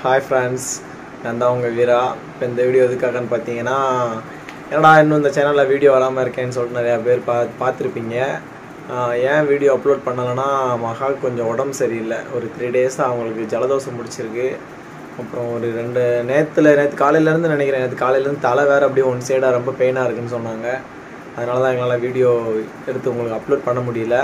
hi friends நான் தான் உங்கள் வீரா இப்போ இந்த வீடியோ எதுக்காகன்னு பார்த்தீங்கன்னா என்னடா இன்னும் இந்த சேனலில் வீடியோ வராமல் இருக்கேன்னு சொல்லிட்டு நிறையா பேர் பா பார்த்துருப்பீங்க ஆஹ் ஏன் வீடியோ அப்லோட் பண்ணலைன்னா மகா கொஞ்சம் உடம்பு சரியில்லை ஒரு த்ரீ டேஸாக அவங்களுக்கு ஜலதோஷம் முடிச்சிருக்கு அப்புறம் ஒரு ரெண்டு நேற்றுல நேற்று காலையிலேருந்து நினைக்கிறேன் நேற்று காலையிலேருந்து தலை வேறு அப்படியே ஒன் சைடாக ரொம்ப பெயினாக இருக்குன்னு சொன்னாங்க அதனால தான் எங்களால் வீடியோ எடுத்து உங்களுக்கு அப்லோட் பண்ண முடியல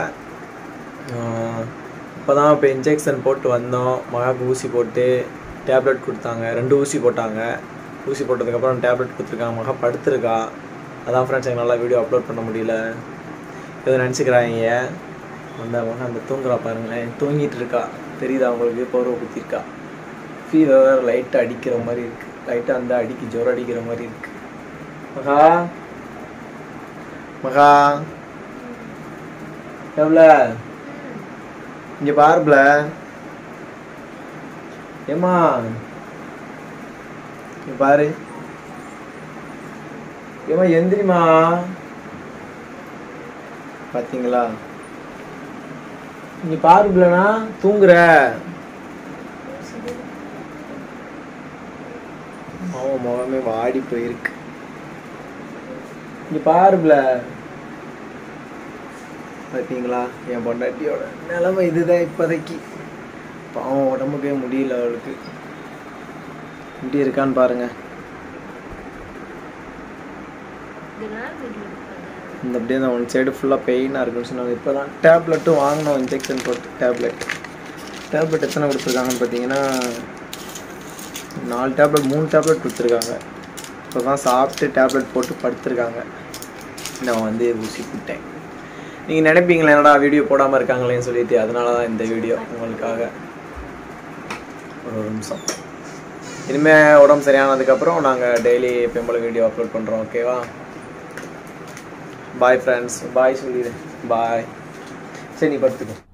இப்போ தான் இப்போ இன்ஜெக்ஷன் போட்டு வந்தோம் மகாக்கு ஊசி போட்டு டேப்லெட் கொடுத்தாங்க ரெண்டு ஊசி போட்டாங்க ஊசி போட்டதுக்கப்புறம் டேப்லெட் கொடுத்துருக்காங்க மகா படுத்திருக்கா அதான் ஃப்ரெண்ட்ஸ் எங்களால் வீடியோ அப்லோட் பண்ண முடியல எதுவும் நினச்சிக்கிறாங்க அந்த மகா அந்த தூங்குறா பாருங்களேன் தூங்கிட்டு இருக்கா தெரியுதா அவங்களுக்கு போர்வை குத்திருக்கா ஃபீவர் வேறு லைட்டாக அடிக்கிற மாதிரி இருக்குது லைட்டாக அந்த அடிக்கி ஜுரம் அடிக்கிற மாதிரி இருக்குது மகா மகா எவ்வளோ இங்க பாருப்ல ஏமா இங்க பாரு ஏமா எந்திரிமா பாத்தீங்களா இங்க பாருப்லனா தூங்குற அவன் முகமே வாடி போயிருக்கு இங்க பாருப்ல பார்த்தீங்களா என் பொண்டாட்டியோட நிலைமை இதுதான் இப்போதைக்கு பாவம் உடம்புக்கே முடியல அவளுக்கு இப்படி இருக்கான்னு பாருங்க இந்த அப்படியே தான் ஒன் சைடு ஃபுல்லாக பெயினாக இருக்குன்னு சொன்னாங்க இப்போ தான் டேப்லெட்டும் வாங்கினோம் இன்ஜெக்ஷன் போட்டு டேப்லெட் டேப்லெட் எத்தனை கொடுத்துருக்காங்கன்னு பார்த்தீங்கன்னா நாலு டேப்லெட் மூணு டேப்லெட் கொடுத்துருக்காங்க இப்போ தான் சாப்பிட்டு டேப்லெட் போட்டு படுத்துருக்காங்க நான் வந்து ஊசி போட்டேன் நீங்கள் நினைப்பீங்களா என்னடா வீடியோ போடாமல் இருக்காங்களேன்னு சொல்லிட்டு அதனால தான் இந்த வீடியோ உங்களுக்காக ஒரு ஒரு நிமிஷம் இனிமேல் உடம்பு சரியானதுக்கப்புறம் நாங்கள் டெய்லி பெம்பளை வீடியோ அப்லோட் பண்ணுறோம் ஓகேவா பாய் ஃப்ரெண்ட்ஸ் பாய் சொல்லிடு பாய் சரி நீ படுத்துக்கோ